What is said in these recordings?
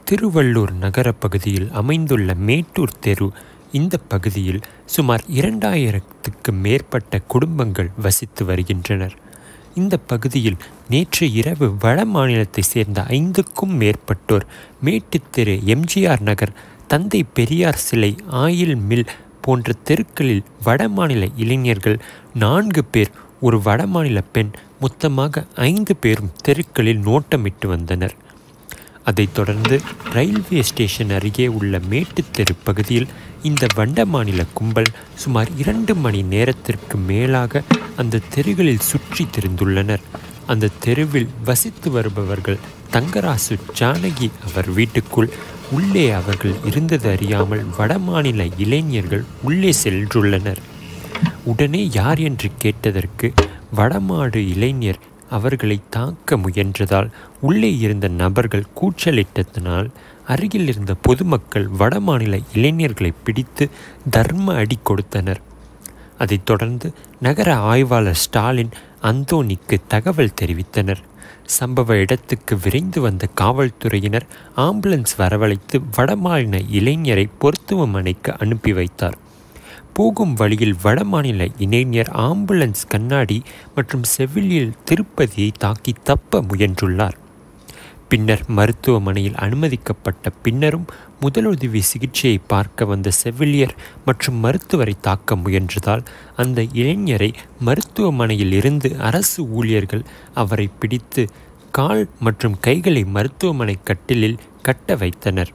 திருவள்ளூர் நகரப் பகுதியில் அமைந்துள்ள மேட்டூர் தெரு இந்த பகுதியில் சுமார் இரண்டாயிரத்துக்கு மேற்பட்ட குடும்பங்கள் வசித்து வருகின்றனர் இந்த பகுதியில் நேற்று இரவு வட மாநிலத்தை சேர்ந்த ஐந்துக்கும் மேற்பட்டோர் மேட்டுத்தெரு எம்ஜிஆர் நகர் தந்தை பெரியார் சிலை ஆயில் மில் போன்ற தெருக்களில் வடமாநில இளைஞர்கள் நான்கு பேர் ஒரு வடமாநில பெண் மொத்தமாக ஐந்து பேரும் தெருக்களில் நோட்டமிட்டு வந்தனர் அதைத் தொடர்ந்து ரயில்வே ஸ்டேஷன் அருகே உள்ள மேட்டுத்தெரு பகுதியில் இந்த வண்ட மாநில கும்பல் சுமார் இரண்டு மணி நேரத்திற்கு மேலாக அந்த தெருகளில் சுற்றி திரிந்துள்ளனர் அந்த தெருவில் வசித்து வருபவர்கள் தங்கராசு ஜானகி அவர் வீட்டுக்குள் உள்ளே அவர்கள் இருந்தது அறியாமல் வடமாநில இளைஞர்கள் உள்ளே சென்றுள்ளனர் உடனே யார் என்று கேட்டதற்கு வடமாடு இளைஞர் அவர்களை தாக்க முயன்றதால் உள்ளே இருந்த நபர்கள் கூச்சலிட்டதனால் அருகில் இருந்த பொதுமக்கள் வடமாநில இளைஞர்களை பிடித்து தர்ம அடி கொடுத்தனர் அதைத் தொடர்ந்து நகர ஆய்வாளர் ஸ்டாலின் அந்தோனிக்கு தகவல் தெரிவித்தனர் சம்பவ இடத்துக்கு விரைந்து வந்த காவல்துறையினர் ஆம்புலன்ஸ் வரவழைத்து வடமாநில இளைஞரை மருத்துவமனைக்கு அனுப்பி வைத்தார் போகும் வழியில் வடமாநில இளைஞர் ஆம்புலன்ஸ் கண்ணாடி மற்றும் செவிலியில் திருப்பதியை தாக்கி தப்ப முயன்றுள்ளார் பின்னர் மருத்துவமனையில் அனுமதிக்கப்பட்ட பின்னரும் முதலுதவி சிகிச்சையை பார்க்க வந்த செவிலியர் மற்றும் மருத்துவரை தாக்க முயன்றதால் அந்த இளைஞரை மருத்துவமனையில் இருந்து அரசு ஊழியர்கள் அவரை பிடித்து கால் மற்றும் கைகளை மருத்துவமனை கட்டிலில் கட்ட வைத்தனர்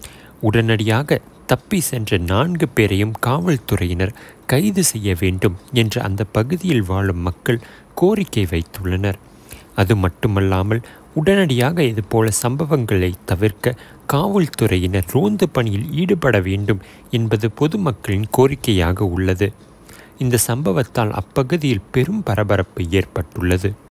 உடனடியாக தப்பி சென்ற நான்கு பேரையும் காவல்துறையினர் கைது செய்ய வேண்டும் என்று அந்த பகுதியில் வாழும் மக்கள் கோரிக்கை வைத்துள்ளனர் அது மட்டுமல்லாமல் உடனடியாக இதுபோல சம்பவங்களை தவிர்க்க காவல்துறையினர் ரோந்து பணியில் ஈடுபட வேண்டும் என்பது பொதுமக்களின் கோரிக்கையாக உள்ளது இந்த சம்பவத்தால் அப்பகுதியில் பெரும் பரபரப்பு ஏற்பட்டுள்ளது